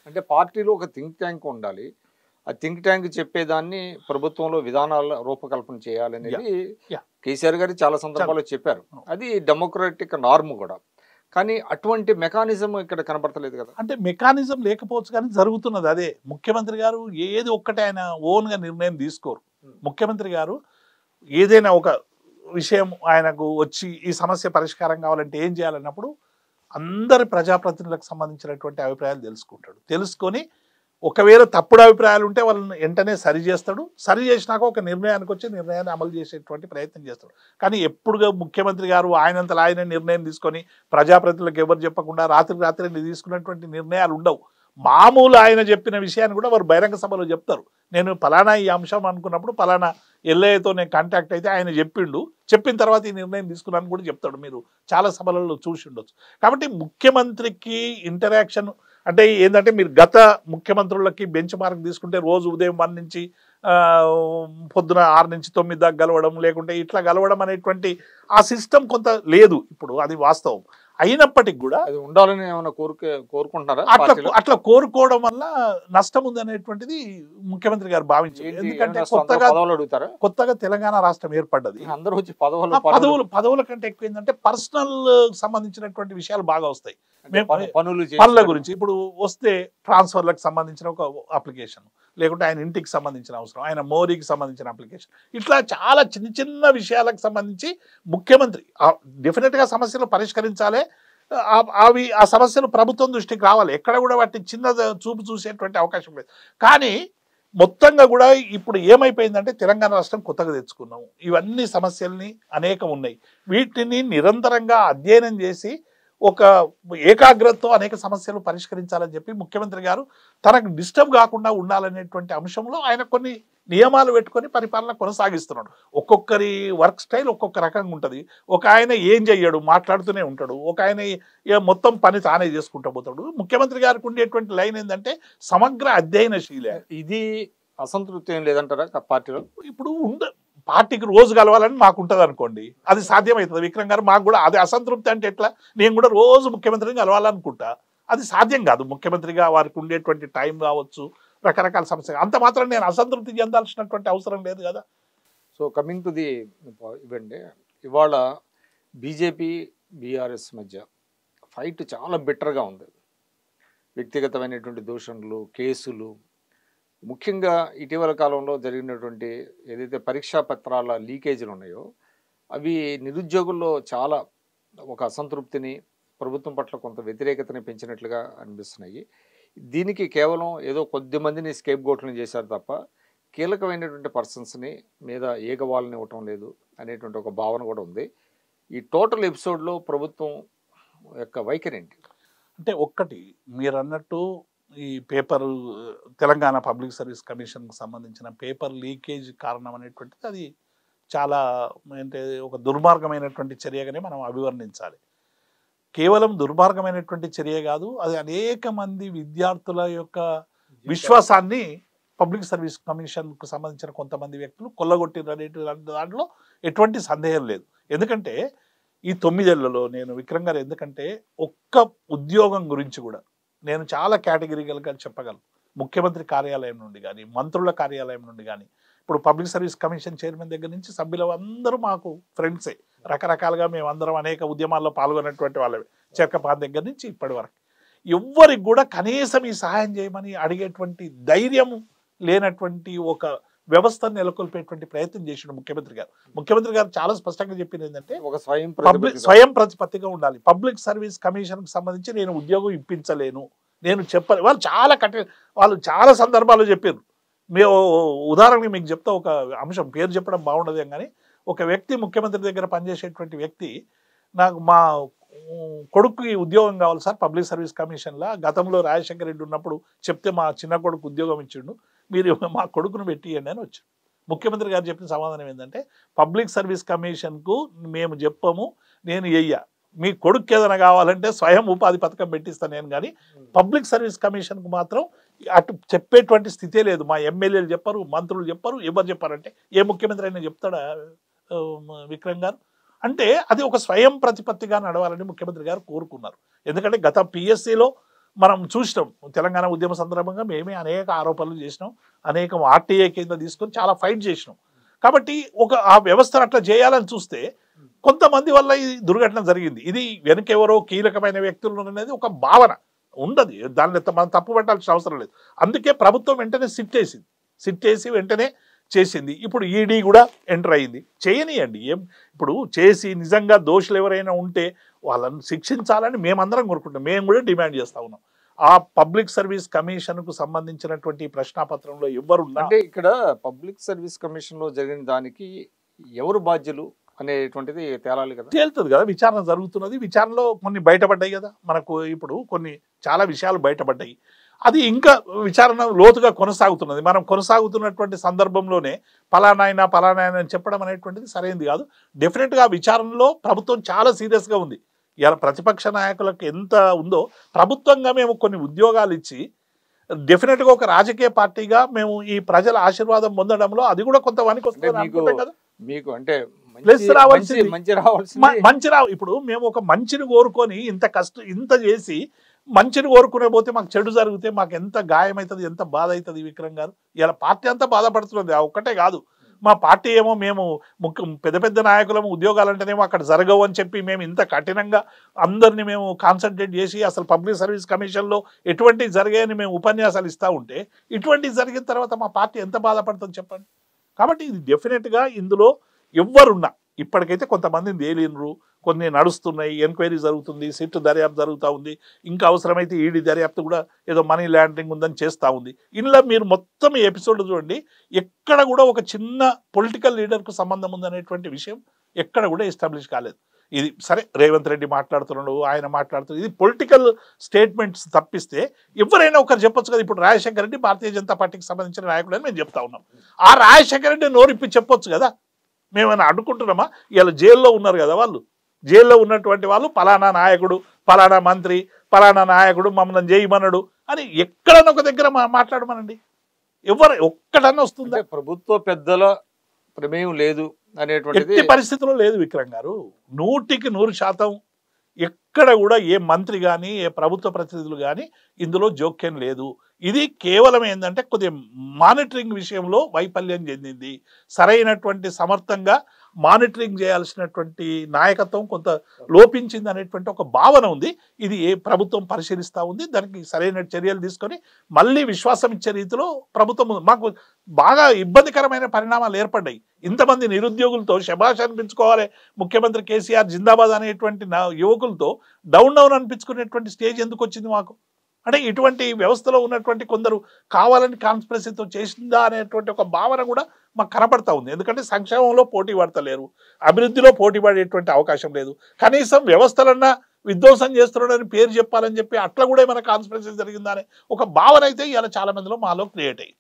అంటే పార్టీలో ఒక థింక్ ట్యాంక్ ఉండాలి ఆ థింక్ ట్యాంక్ చెప్పేదాన్ని ప్రభుత్వంలో విధానాల రూపకల్పన చేయాలనేది Yeah. కేసీఆర్ గారు చాలా సందర్భాల్లో చెప్పారు అది డెమోక్రటిక్ నార్మ్ కూడా కానీ అటువంటి మెకానిజం ఇక్కడ కనబడతలేదు కదా అంటే మెకానిజం లేకపోవచ్చు కానీ జరుగుతున్నది అదే ముఖ్యమంత్రి గారు ఏది ఒక్కటే ఆయన ఓన్గా నిర్ణయం తీసుకోరు ముఖ్యమంత్రి గారు ఏదైనా ఒక విషయం ఆయనకు వచ్చి ఈ సమస్య పరిష్కారం కావాలంటే ఏం చేయాలన్నప్పుడు అందరి ప్రజాప్రతినిధులకు సంబంధించినటువంటి అభిప్రాయాలు తెలుసుకుంటాడు తెలుసుకొని ఒకవేళ తప్పుడు అభిప్రాయాలు ఉంటే వాళ్ళని వెంటనే సరి చేస్తాడు సరి చేసినాక ఒక నిర్ణయానికి వచ్చి నిర్ణయాన్ని అమలు చేసేటువంటి ప్రయత్నం చేస్తాడు కానీ ఎప్పుడుగా ముఖ్యమంత్రి గారు ఆయనంతలో ఆయన నిర్ణయం తీసుకొని ప్రజాప్రతినిధులకు ఎవరు చెప్పకుండా రాత్రికి రాత్రి తీసుకున్నటువంటి నిర్ణయాలు ఉండవు మామూలు ఆయన చెప్పిన విషయాన్ని కూడా వారు బహిరంగ సభలో చెప్తారు నేను ఫలానా ఈ అంశం అనుకున్నప్పుడు ఫలానా ఎల్ఐతో నేను కాంటాక్ట్ అయితే ఆయన చెప్పిండు చెప్పిన తర్వాత ఈ నిర్ణయం తీసుకున్నాను కూడా చెప్తాడు మీరు చాలా సభలలో చూసి ఉండొచ్చు కాబట్టి ముఖ్యమంత్రికి ఇంటరాక్షన్ అంటే ఏంటంటే మీరు గత ముఖ్యమంత్రులకి బెంచ్ మార్క్ తీసుకుంటే రోజు ఉదయం వన్ నుంచి ఆ, పొద్దున ఆరు నుంచి తొమ్మిది దాకా గలవడం లేకుంటే ఇట్లా గలవడం అనేటువంటి ఆ సిస్టమ్ కొంత లేదు ఇప్పుడు అది వాస్తవం అయినప్పటికీ కూడా అది ఉండాలని ఏమైనా కోరుకే కోరుకుంటున్నారా అట్లా పార్టీలో? అట్లా కోరుకోవడం వల్ల నష్టం ఉంది అనేటువంటిది ముఖ్యమంత్రి గారు భావించారు ఏంటి, ఎందుకంటే ఏమైనా సొంత కొత్తగా పదవులు అడుగుతారా కొత్తగా తెలంగాణ రాష్ట్రం ఏర్పడ్డది అందరూ వచ్చి పదవులు ఆ పదవులు పదవుల కంటే ఎక్కువ ఏంటంటే పర్సనల్ సంబంధించినటువంటి విషయాలు బాగా వస్తాయి మేము- పనులు పనుల చేసి- గురించి ఇప్పుడు వస్తే ట్రాన్స్ఫర్లకు సంబంధించిన ఒక అప్లికేషన్ లేకుంటే ఆయన ఇంటికి సంబంధించిన అవసరం ఆయన మోరీకి సంబంధించిన అప్లికేషన్ ఇట్లా చాలా చిన్న చిన్న విషయాలకు సంబంధించి ముఖ్యమంత్రి ఆ- డెఫినెట్గా సమస్యలు పరిష్కరించాలి ఆ- అవి ఆ సమస్యలు ప్రభుత్వం దృష్టికి రావాలి ఎక్కడ కూడా వాటిని చిన్న చూపు చూసేటువంటి అవకాశం లేదు కానీ మొత్తంగా కూడా ఇప్పుడు ఏమైపోయిందంటే తెలంగాణ రాష్ట్రం కొత్తగా తెచ్చుకున్నాం ఇవన్నీ సమస్యల్ని అనేకం ఉన్నాయి వీటిని నిరంతరంగా అధ్యయనం చేసి ఒక ఏకాగ్రతతో అనేక సమస్యలు పరిష్కరించాలని చెప్పి ముఖ్యమంత్రి గారు తనకు డిస్టర్బ్ కాకుండా ఉండాలనేటువంటి అంశంలో ఆయన కొన్ని నియమాలు పెట్టుకొని పరిపాలన కొనసాగిస్తున్నాడు ఒక్కొక్కరి వర్క్ స్టైల్ ఒక్కొక్క రకంగా ఉంటుంది ఒక ఆయన ఏం చెయ్యడు మాట్లాడుతూనే ఉంటాడు ఒక ఆయన ఏ మొత్తం పని తానే చేసుకుంటూ పోతాడు ముఖ్యమంత్రి గారికి ఉండేటువంటి లైన్ ఏంటంటే సమగ్ర అధ్యయనశీలే ఇది అసంతృప్తి ఏం లేదంటారా క- పార్టీలో ఇప్పుడు ఉండ పార్టీకి రోజు కలవాలని మాకు ఉంటుంది అనుకోండి అది సాధ్యమవుతుంది విక్రమ్ గారు మాకు కూడా అది అసంతృప్తి అంటే ఎట్లా నేను కూడా రోజు ముఖ్యమంత్రిని కలవాలనుకుంటా అది సాధ్యం కాదు ముఖ్యమంత్రిగా వారికి ఉండేటువంటి టైం కావచ్చు రకరకాల సమస్యలు అంత మాత్రం నేను అసంతృప్తి చెందాల్సినటువంటి అవసరం లేదు కదా సో కమింగ్ టు ది ఇవ్వండి ఇవాళ బీజేపీ బీఆర్ఎస్ మధ్య ఫైట్ చాలా బెటర్గా ఉంది వ్యక్తిగతమైనటువంటి దూషణలు కేసులు ముఖ్యంగా ఇటీవల కాలంలో జరిగినటువంటి ఏదైతే పరీక్షా పత్రాల లీకేజీలు ఉన్నాయో అవి నిరుద్యోగుల్లో చాలా ఒక అసంతృప్తిని ప్రభుత్వం పట్ల కొంత వ్యతిరేకతని పెంచినట్లుగా అనిపిస్తున్నాయి దీనికి కేవలం ఏదో కొద్ది మందిని స్కేప్ గోట్లను చేశారు తప్ప కీలకమైనటువంటి పర్సన్స్ని మీద ఏకవాళ్ళని ఇవ్వటం లేదు అనేటువంటి ఒక భావన కూడా ఉంది ఈ టోటల్ ఎపిసోడ్లో ప్రభుత్వం యొక్క వైఖరి ఏంటి అంటే ఒక్కటి మీరు అన్నట్టు ఈ పేపర్ తెలంగాణ పబ్లిక్ సర్వీస్ కమిషన్కి సంబంధించిన పేపర్ లీకేజ్ కారణం అనేటువంటిది అది చాలా అంటే ఒక దుర్మార్గమైనటువంటి చర్యగానే మనం అభివర్ణించాలి కేవలం దుర్మార్గమైనటువంటి చర్య కాదు అది అనేక మంది విద్యార్థుల యొక్క విశ్వాసాన్ని పబ్లిక్ సర్వీస్ కమిషన్కు సంబంధించిన కొంతమంది వ్యక్తులు కొల్లగొట్టిన దాంట్లో ఎటువంటి సందేహం లేదు ఎందుకంటే ఈ తొమ్మిదేళ్లలో నేను విక్రమ్ గారు ఎందుకంటే ఒక్క ఉద్యోగం గురించి కూడా నేను చాలా కేటగిరికల్గా చెప్పగలను ముఖ్యమంత్రి కార్యాలయం నుండి కానీ మంత్రుల కార్యాలయం నుండి కానీ ఇప్పుడు పబ్లిక్ సర్వీస్ కమిషన్ చైర్మన్ దగ్గర నుంచి సభ్యులు అందరూ మాకు ఫ్రెండ్సే రకరకాలుగా మేము అందరం అనేక ఉద్యమాల్లో పాల్గొన్నటువంటి వాళ్ళమే చెక్కపాన్ దగ్గర నుంచి ఇప్పటి వరకు ఎవ్వరికి కూడా కనీసం ఈ సహాయం చేయమని అడిగేటువంటి ధైర్యం లేనటువంటి ఒక వ్యవస్థను నెలకొల్పేటువంటి ప్రయత్నం చేసిండు ముఖ్యమంత్రి గారు ముఖ్యమంత్రి గారు చాలా స్పష్టంగా చెప్పింది ఏంటంటే ఒక స్వయం పబ్లిక్ ప్రతిపత్తిగా- స్వయం ప్రతిపత్తిగా ఉండాలి పబ్లిక్ సర్వీస్ కమిషన్కి సంబంధించి నేను ఉద్యోగం ఇప్పించలేను నేను చెప్పాలి వాళ్ళు చాలా కఠిన వాళ్ళు చాలా సందర్భాల్లో చెప్పారు మేము ఉదాహరణకి మీకు చెప్తా ఒక అంశం పేరు చెప్పడం బాగుండదు కానీ ఒక వ్యక్తి ముఖ్యమంత్రి దగ్గర పనిచేసేటువంటి వ్యక్తి నాకు మా ఉమ్, కొడుకుకి ఉద్యోగం కావాలి సార్ పబ్లిక్ సర్వీస్ కమిషన్లో గతంలో రాజశేఖర రెడ్డి ఉన్నప్పుడు చెప్తే మా చిన్న కొడుకు ఉద్యోగం ఇచ్చిండు మీరు మా కొడుకును పెట్టియండి అని వచ్చాడు ముఖ్యమంత్రి గారు చెప్పిన సమాధానం ఏంటంటే పబ్లిక్ సర్వీస్ కమిషన్కు మేము చెప్పము నేను ఎయ్య మీ కొడుకు ఏదైనా కావాలంటే స్వయం ఉపాధి పథకం పెట్టిస్తాను నేను కానీ పబ్లిక్ సర్వీస్ కమిషన్కు మాత్రం అటు చెప్పేటువంటి స్థితే లేదు మా ఎమ్మెల్యేలు చెప్పరు మంత్రులు చెప్పరు ఎవరు చెప్పారంటే ఏ ముఖ్యమంత్రి అయినా చెప్తాడా ఆ, విక్రమ్ గారు అంటే అది ఒక స్వయం ప్రతిపత్తిగా నడవాలని ముఖ్యమంత్రి గారు కోరుకున్నారు ఎందుకంటే గత పిఎస్సిలో మనం చూసినాం తెలంగాణ ఉద్యమ సందర్భంగా మేమే అనేక ఆరోపణలు చేసినాం అనేక ఆర్టీఏ కింద తీసుకొని చాలా ఫైట్ చేసినాం కాబట్టి ఒక ఆ వ్యవస్థను అట్లా చేయాలని చూస్తే కొంతమంది వల్ల ఈ దుర్ఘటన జరిగింది ఇది వెనకెవరో కీలకమైన వ్యక్తులు అనేది ఒక భావన ఉండదు దాన్ని మనం తప్పు పట్టాల్సిన అవసరం లేదు అందుకే ప్రభుత్వం వెంటనే సిట్ వేసింది సిట్ వేసి వెంటనే చేసింది ఇప్పుడు ఈడీ కూడా ఎంటర్ అయింది చేయనియండి ఏం ఇప్పుడు చేసి నిజంగా దోషులు ఎవరైనా ఉంటే వాళ్ళని శిక్షించాలని మేమందరం కోరుకుంటాం మేము కూడా డిమాండ్ చేస్తా ఉన్నాం ఆ పబ్లిక్ సర్వీస్ కమిషన్కు సంబంధించినటువంటి ప్రశ్నాపత్రంలో ఎవరున్నా అంటే ఇక్కడ పబ్లిక్ సర్వీస్ కమిషన్ లో జరిగిన దానికి ఎవరు బాధ్యులు అనేటువంటిది తేలాలి కదా తేలుతుంది కదా విచారణ జరుగుతున్నది విచారణలో కొన్ని బయటపడ్డాయి కదా మనకు ఇప్పుడు కొన్ని చాలా విషయాలు బయటపడ్డాయి అది ఇంకా విచారణ లోతుగా కొనసాగుతున్నది మనం కొనసాగుతున్నటువంటి సందర్భంలోనే పలానాయన పలానాయన అని చెప్పడం అనేటువంటిది సరైనది కాదు డెఫినెట్గా ఆ విచారణలో ప్రభుత్వం చాలా సీరియస్గా ఉంది ఇలా ప్రతిపక్ష నాయకులకు ఎంత ఉందో ప్రభుత్వంగా మేము కొన్ని ఉద్యోగాలు ఇచ్చి డెఫినెట్గా ఒక రాజకీయ పార్టీగా మేము ఈ ప్రజల ఆశీర్వాదం పొందడంలో అది కూడా కొంత వనికి అంటే వస్తుంది మీకు అనుకుంటాం కదా మీకు అంటే Plus మంచి రావాల్సింది. మంచి- మంచి రావాల్సింది మ- మంచి రావు ఇప్పుడు మేము ఒక మంచిని కోరుకొని ఇంత కష్టం ఇంత చేసి మంచిని కోరుకునే పోతే మాకు చెడు జరిగితే మాకు ఎంత గాయం అవుతుంది ఎంత బాధ అవుతుంది విక్రమ్ గారు ఇలా పార్టీ అంతా బాధపడుతున్నది ఆ ఒక్కటే కాదు మా పార్టీ ఏమో మేము ముఖ్య పెద్ద పెద్ద నాయకులము ఉద్యోగాలు అంటేనేమో అక్కడ జరగవు అని చెప్పి మేము ఇంత కఠినంగా అందరిని మేము కాన్సన్ట్రేట్ చేసి అసలు పబ్లిక్ సర్వీస్ కమిషన్లో ఎటువంటి జరిగాయని మేము ఉపన్యాసాలు ఇస్తూ ఉంటే ఇటువంటివి జరిగిన తర్వాత మా పార్టీ ఎంత బాధపడుతుంది చెప్పండి కాబట్టి ఇది డెఫినెట్గా ఇందులో ఎవ్వరున్నా ఇప్పటికైతే కొంతమందిని తేలినరు కొన్ని నడుస్తున్నాయి ఎంక్వైరీ జరుగుతుంది సిట్ దర్యాప్తు జరుగుతూ ఉంది ఇంకా అవసరమైతే ఈడీ దర్యాప్తు కూడా ఏదో మనీ ల్యాండింగ్ ఉందని చేస్తూ ఉంది ఇందులో మీరు మొత్తం ఈ ఎపిసోడ్ చూడండి ఎక్కడ కూడా ఒక చిన్న పొలిటికల్ లీడర్కు సంబంధం ఉందనేటువంటి విషయం ఎక్కడ కూడా ఎస్టాబ్లిష్ కాలేదు ఇది సరే రేవంత్ రెడ్డి మాట్లాడుతున్నాడు ఆయన మాట్లాడుతున్నాడు ఇది పొలిటికల్ స్టేట్మెంట్స్ తప్పిస్తే ఎవరైనా ఒకరు చెప్పొచ్చు కదా ఇప్పుడు రాజశేఖర రెడ్డి భారతీయ జనతా పార్టీకి సంబంధించిన నాయకుడు అని మేము చెప్తా ఉన్నాం ఆ రాజశేఖర రెడ్డి నోరిప్పి చెప్పొచ్చు కదా మేమైనా అడ్డుకుంటున్నామా ఇలా జైల్లో ఉన్నారు కదా వాళ్ళు జైల్లో ఉన్నటువంటి వాళ్ళు పలానా నాయకుడు పలానా మంత్రి పలానా నాయకుడు మమ్మల్ని చేయమన్నాడు అని ఎక్కడన్నా ఒక దగ్గర మా- మాట్లాడమనండి ఎవరు ఒక్కటన్నా వస్తుందా అంటే ప్రభుత్వ పెద్దల ప్రమేయం లేదు అనేటువంటిది ఎట్టి పరిస్థితుల్లో లేదు విక్రమ్ గారు నూటికి నూరు శాతం ఎక్కడ కూడా ఏ మంత్రి కానీ ఏ ప్రభుత్వ ప్రతినిధులు కానీ ఇందులో జోక్యం లేదు ఇది కేవలం ఏంటంటే కొద్దిగా మానిటరింగ్ విషయంలో వైఫల్యం చెందింది సరైనటువంటి సమర్థంగా మానిటరింగ్ చేయాల్సినటువంటి నాయకత్వం కొంత లోపించింది అనేటువంటి ఒక భావన ఉంది ఇది ఏ ప్రభుత్వం పరిశీలిస్తూ ఉంది దానికి సరైన చర్యలు తీసుకొని మళ్ళీ విశ్వాసం ఇచ్చే రీతిలో ప్రభుత్వం ఉంది. మాకు బాగా ఇబ్బందికరమైన పరిణామాలు ఏర్పడ్డాయి ఇంతమంది నిరుద్యోగులతో శభాష్ అనిపించుకోవాలి ముఖ్యమంత్రి కేసీఆర్ జిందాబాద్ అనేటువంటి నా యువకులతో డౌన్ డౌన్ అనిపించుకునేటువంటి స్టేజ్ ఎందుకు వచ్చింది మాకు అంటే ఇటువంటి వ్యవస్థలో ఉన్నటువంటి కొందరు కావాలని కాన్స్పిరసీతో చేసిందా అనేటువంటి ఒక భావన కూడా మాకు కనపడతా ఉంది ఎందుకంటే సంక్షేమంలో పోటీ పడతలేరు అభివృద్ధిలో పోటీ పడేటువంటి అవకాశం లేదు కనీసం వ్యవస్థలన్నా విధ్వంసం చేస్తున్నాడని పేరు చెప్పాలని చెప్పి అట్లా కూడా ఏమైనా కాన్స్పిరసీ జరిగిందా అనే ఒక భావన అయితే ఇవాళ చాలా మందిలో మాలో క్రియేట్ అయ్యింది